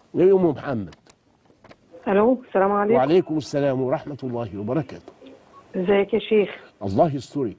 يا ام محمد الو السلام عليكم وعليكم السلام ورحمه الله وبركاته ازيك يا شيخ الله يسترك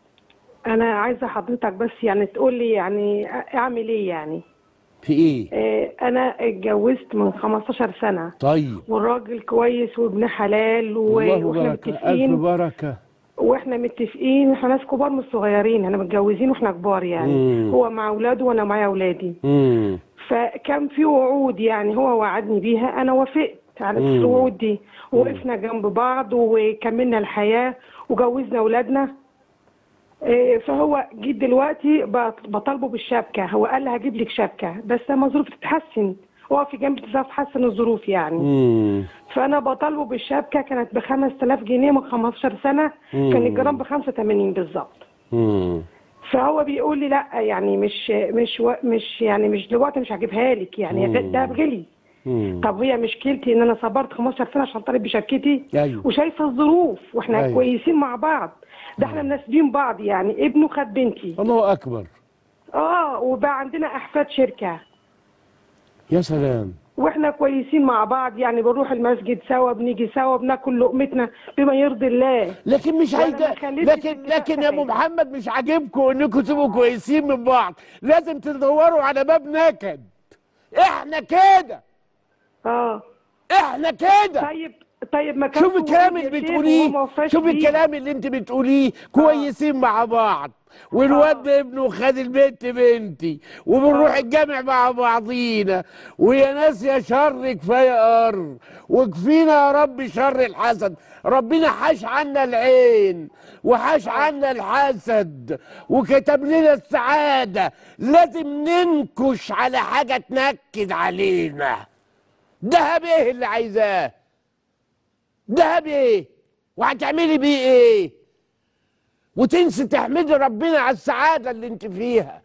انا عايزه حضرتك بس يعني تقول لي يعني اعمل ايه يعني في ايه آه، انا اتجوزت من 15 سنه طيب والراجل كويس وابن حلال و... الله واحنا بركه الف متفقين بركه واحنا متفقين احنا ناس كبار مش صغيرين احنا متجوزين واحنا كبار يعني مم. هو مع اولاده وانا معايا اولادي امم فكان في وعود يعني هو وعدني بيها انا وافقت على مم. الوعود دي وقفنا جنب بعض وكملنا الحياه وجوزنا اولادنا إيه، فهو جيت دلوقتي بط- بطالبه بالشبكه هو قال لي هجيب لك شبكه بس لما ظروفي تتحسن اقفي جنبي تحسن الظروف يعني امم فانا بطالبه بالشبكه كانت ب 5000 جنيه من 15 سنه مم. كان الجرام ب 85 بالظبط امم فهو بيقول لي لا يعني مش مش و- مش يعني مش دلوقتي مش هجيبها لك يعني مم. ده بغلي امم طب هي مشكلتي ان انا صبرت 15 سنه عشان طالب بشبكتي ايوه وشايفه الظروف واحنا أيوة. أيوة. كويسين مع بعض ده احنا مناسبين بعض يعني ابنه خد بنتي الله اكبر اه وبقى عندنا احفاد شركه يا سلام واحنا كويسين مع بعض يعني بنروح المسجد سوا بنيجي سوا بناكل لقمتنا بما يرضي الله لكن مش وأنا عايزه ما خليتش لكن اتفاق لكن يا ام حاجة. محمد مش عاجبكم انكم تبقوا كويسين من بعض لازم تدوروا على باب نكد احنا كده اه احنا كده طيب طيب ما كان شوف في الكلام وعود اللي يا شيخ بتقوليه وهو ما وفاش شوف بيه. الكلام اللي انت بتقوليه كويسين مع بعض والواد ابنه خد البنت بنتي وبنروح الجامع مع بعضينا ويا ناس يا شر كفايه قر وكفينا يا رب شر الحسد ربنا حاش عنا العين وحاش عنا الحسد وكتب لنا السعاده لازم ننكش على حاجه تنكد علينا دهب ايه اللي عايزاه دهب ايه وهتعملي بيه ايه وتنسي تحمدي ربنا على السعادة اللي انت فيها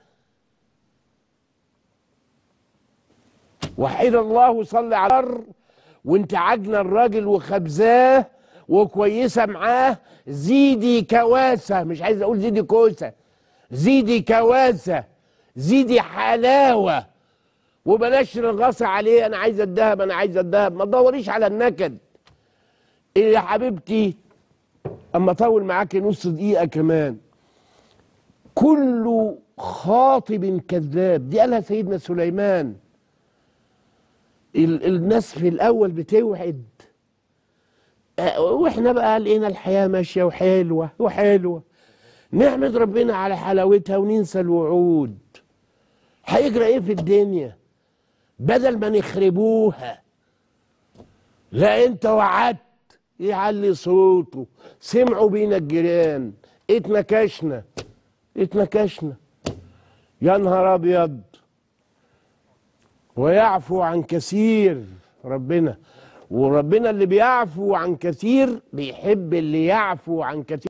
وحيد الله وصلي على الر وانت عاجنه الراجل وخبزاه وكويسه معاه زيدي كواسه مش عايز اقول زيدي كوسه زيدي كواسه زيدي حلاوه وبلاش رغصه عليه انا عايزه الذهب انا عايزه الذهب ما تدوريش على النكد إيه يا حبيبتي اما اطول معاكي نص دقيقه كمان كل خاطب كذاب دي قالها سيدنا سليمان ال- الناس في الاول بتوعد آه، واحنا بقى لقينا الحياه ماشيه وحلوه وحلوه نحمد ربنا على حلاوتها وننسى الوعود هيجرى ايه في الدنيا بدل ما نخربوها لا انت وعدت يعلي صوته سمعوا بينا الجيران اتنكشنا اتنكشنا يا نهار ابيض ويعفو عن كثير ربنا وربنا اللي بيعفو عن كثير بيحب اللي يعفو عن كثير